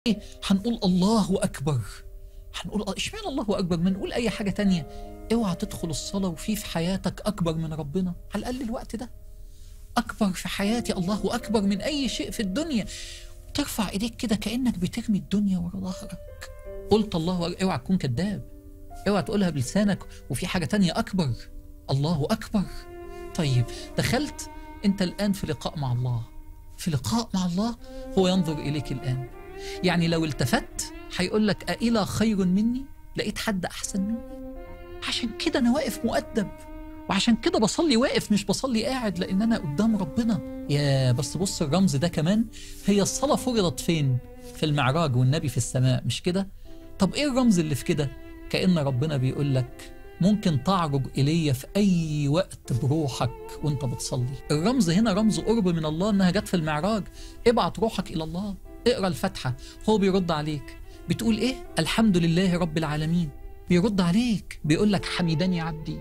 ايه هنقول الله اكبر هنقول آه، اشمعنى الله اكبر ما نقول اي حاجه تانية اوعى تدخل الصلاه وفي في حياتك اكبر من ربنا على الاقل الوقت ده اكبر في حياتي الله اكبر من اي شيء في الدنيا ترفع ايديك كده كانك بترمي الدنيا ورا ظهرك قلت الله أكبر. اوعى تكون كذاب اوعى تقولها بلسانك وفي حاجه تانية اكبر الله اكبر طيب دخلت انت الان في لقاء مع الله في لقاء مع الله هو ينظر اليك الان يعني لو التفت هيقول لك أإله خير مني لقيت حد أحسن مني عشان كده أنا واقف مؤدب وعشان كده بصلي واقف مش بصلي قاعد لأن أنا قدام ربنا يا بس بص الرمز ده كمان هي الصلاة فرضت فين في المعراج والنبي في السماء مش كده طب إيه الرمز اللي في كده كأن ربنا بيقول لك ممكن تعرج إلي في أي وقت بروحك وانت بتصلي الرمز هنا رمز قرب من الله إنها جت في المعراج ابعت روحك إلى الله اقرا الفاتحة هو بيرد عليك بتقول ايه الحمد لله رب العالمين بيرد عليك بيقول لك حميدني عبدي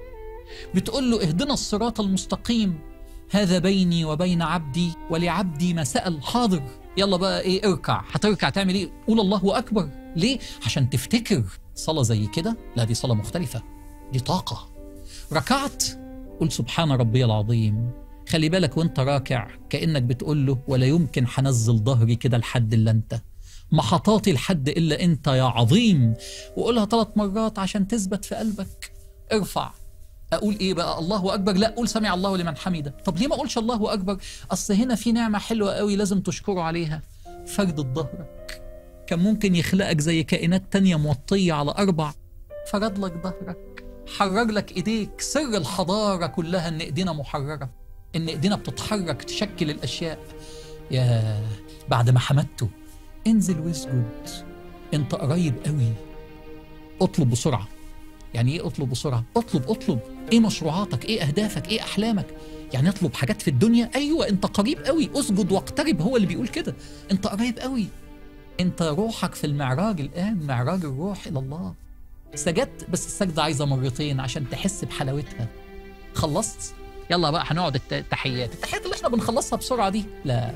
بتقول له اهدنا الصراط المستقيم هذا بيني وبين عبدي ولعبدي ما سأل حاضر يلا بقى ايه اركع هتركع تعمل ايه قول الله اكبر ليه عشان تفتكر صلاة زي كده لا دي صلاة مختلفة دي طاقة ركعت قل سبحان ربي العظيم خلي بالك وانت راكع كأنك بتقول له ولا يمكن حنزل ظهري كده لحد الا انت محطاتي لحد الا انت يا عظيم وقولها ثلاث مرات عشان تثبت في قلبك ارفع اقول ايه بقى الله اكبر لا قول سمع الله لمن حمده طب ليه ما اقولش الله اكبر اصل هنا في نعمه حلوه قوي لازم تشكره عليها فردة ظهرك كان ممكن يخلقك زي كائنات تانية موطية على أربع فرد لك ظهرك حرر لك إيديك سر الحضارة كلها إن إيدينا محررة إن إيدينا بتتحرك تشكل الأشياء يا بعد ما حمدته انزل واسجد انت قريب قوي اطلب بسرعة يعني ايه اطلب بسرعة اطلب اطلب ايه مشروعاتك ايه اهدافك ايه احلامك يعني اطلب حاجات في الدنيا ايوه انت قريب قوي اسجد واقترب هو اللي بيقول كده انت قريب قوي انت روحك في المعراج الان معراج الروح الى الله سجدت بس السجدة عايزة مرتين عشان تحس بحلاوتها خلصت يلا بقى هنقعد الت- التحيات التحيات اللي احنا بنخلصها بسرعة دي لا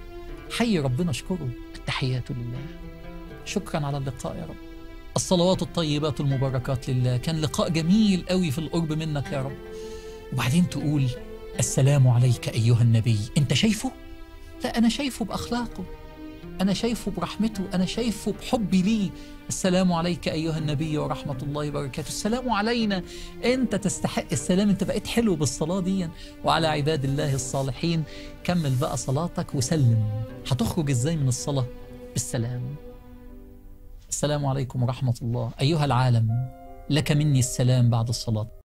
حي ربنا اشكره التحيات لله شكرا على اللقاء يا رب الصلوات الطيبات المباركات لله كان لقاء جميل قوي في القرب منك يا رب وبعدين تقول السلام عليك أيها النبي أنت شايفه؟ لا أنا شايفه بأخلاقه أنا شايفه برحمته أنا شايفه بحبي ليه السلام عليك أيها النبي ورحمة الله وبركاته السلام علينا أنت تستحق السلام أنت بقيت حلو بالصلاة دي وعلى عباد الله الصالحين كمل بقى صلاتك وسلم هتخرج إزاي من الصلاة بالسلام السلام عليكم ورحمة الله أيها العالم لك مني السلام بعد الصلاة